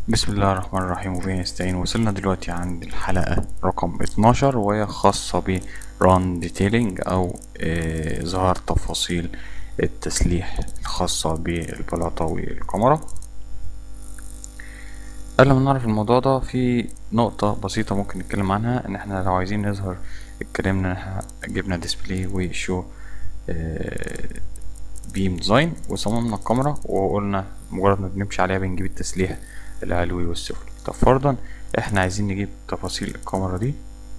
بسم الله الرحمن الرحيم وبه نستعين وصلنا دلوقتي عند الحلقة رقم 12 وهي خاصة ب run detailing أو آه، إظهار تفاصيل التسليح الخاصة بالبلاطة والكاميرا قبل ما نعرف الموضوع ده في نقطة بسيطة ممكن نتكلم عنها إن احنا لو عايزين نظهر اتكلمنا إن احنا جبنا ديسبلاي وشو بيم ديزاين وصممنا الكاميرا وقلنا مجرد ما بنمشي عليها بنجيب التسليح العلوي والسفلي طب فرضا احنا عايزين نجيب تفاصيل الكاميرا دي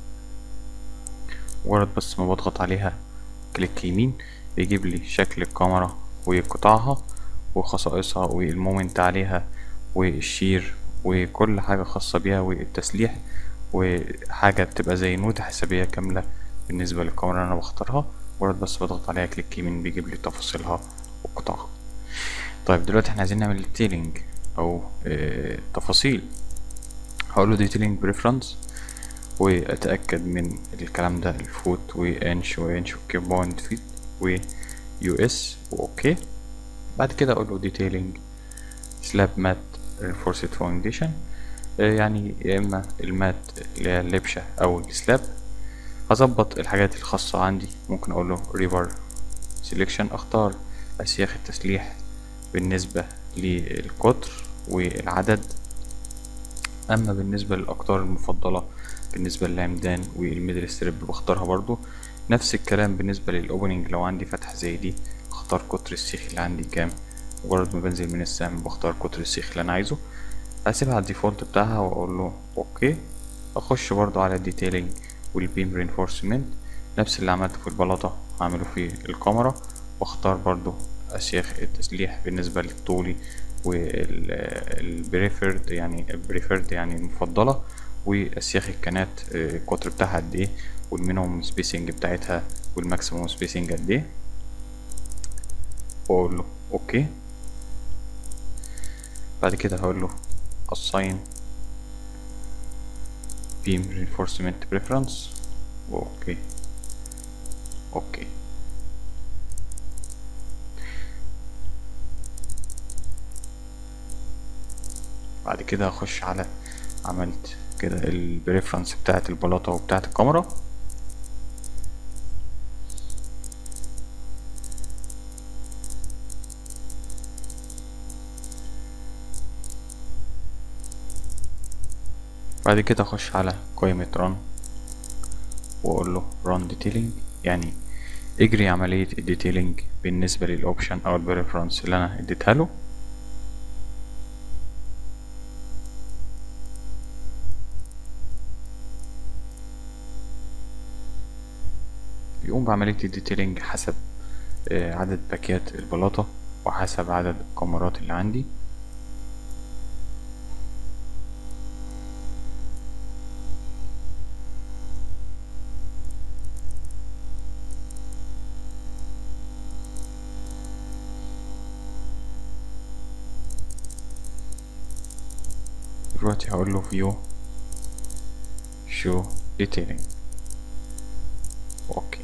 مجرد بس ما بضغط عليها كليك يمين بيجيب لي شكل الكاميرا وقطعها وخصائصها والمومنت عليها والشير وكل حاجة خاصة بيها والتسليح وحاجة بتبقى زي نوتة حسابية كاملة بالنسبة للكاميرا اللي أنا بختارها مجرد بس بضغط عليها كليك يمين بيجيب لي تفاصيلها وقطعها طيب دلوقتي احنا عايزين نعمل ديتيلينج او اه تفاصيل هقول له ديتيلينج بريفرنس واتاكد من الكلام ده الفوت وانش وانش وكيب بوينت فيت ويو اس واوكي بعد كده اقول له ديتيلينج سلاب مات رينفورسد فاونديشن يعني يا اما المات اللي هي اللبشه او السلاب هظبط الحاجات الخاصة عندي ممكن اقول له ريفر سيلكشن اختار اسياخ التسليح بالنسبة للقطر والعدد اما بالنسبة للاقطار المفضلة بالنسبة للعمدان والميدل ستريب بختارها برضو نفس الكلام بالنسبة للاوبننج لو عندي فتحة زي دي اختار قطر السيخ اللي عندي كام مجرد ما بنزل من السهم بختار قطر السيخ اللي انا عايزه اسيبها على الديفولت بتاعها واقول له اوكي اخش برضو على الديتيلينج والبيم رينفورسمنت نفس اللي عملته في البلاطة هعمله في الكاميرا واختار برضو اسياخ التسليح بالنسبة للطولي والبريفرد يعني البريفرد يعني المفضلة واسياخ الكنات القطر بتاعها قد ايه والمينيموم سبيسنج بتاعتها والماكسيموم سبيسنج قد ايه واقول له اوكي بعد كده هقول له assign beam reinforcement preference اوكي اوكي بعد كده هخش على عملت كده البريفرنس بتاعت البلاطة وبتاعت الكاميرا بعد كده اخش على قائمة run واقول له run detailing يعني اجري عملية الديتيلينج بالنسبة للاوبشن او البريفرنس اللي انا اديتها له يقوم بعملية الديتيلينج حسب عدد باكيات البلاطة وحسب عدد الكاميرات اللي عندي دلوقتي هقول له view show detailing اوكي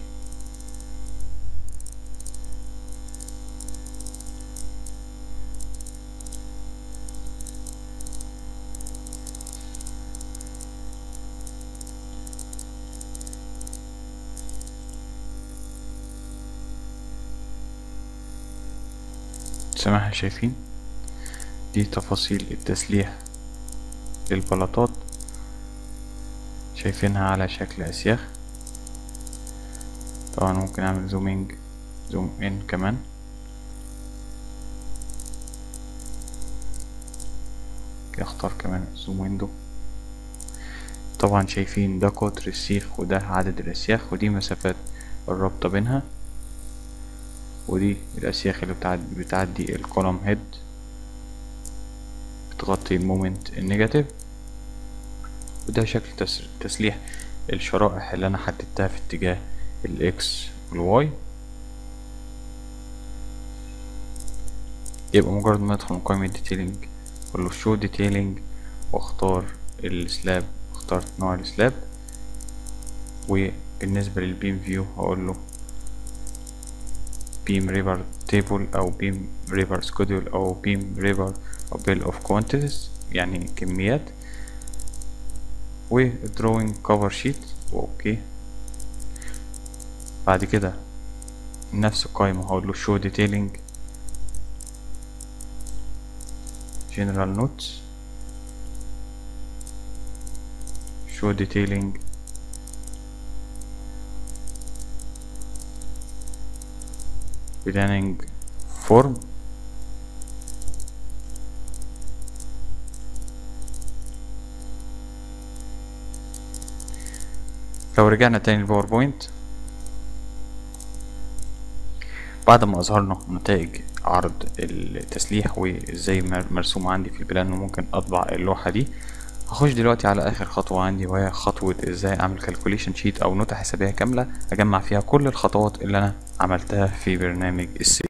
زي ما احنا شايفين دي تفاصيل التسليح للبلاطات شايفينها على شكل اسياخ طبعا ممكن اعمل زومينج زوم ان كمان اختار كمان زوم ويندو طبعا شايفين ده قطر السيخ وده عدد الاسياخ ودي مسافات الرابطة بينها ودي الاسياخ اللي بتعدي, بتعدي الكولوم هيد بتغطي المومنت النيجاتيف وده شكل تسليح الشرائح اللي انا حددتها في اتجاه الاكس والواي يبقى مجرد ما ادخل من قائمة ديتيلينج اقول له شو ديتيلينج واختار السلاب اخترت نوع السلاب وبالنسبة للبيم فيو هقول له بيم ريفر تيبل او بيم ريفر سكودول او بيم ريفر او بيل اوف كوانتيتيز يعني كميات ودروينج كفر شيت واوكي بعد كده نفس القائمة هقول له show detailing general notes show detailing planning form لو رجعنا تاني الباوربوينت بعد ما اظهرنا نتائج عرض التسليح وازاي مرسوم عندي في البلان وممكن اطبع اللوحة دي هخش دلوقتي على اخر خطوة عندي وهي خطوة ازاي اعمل كالكوليشن شيت او نوتة حسابية كاملة اجمع فيها كل الخطوات اللي انا عملتها في برنامج السي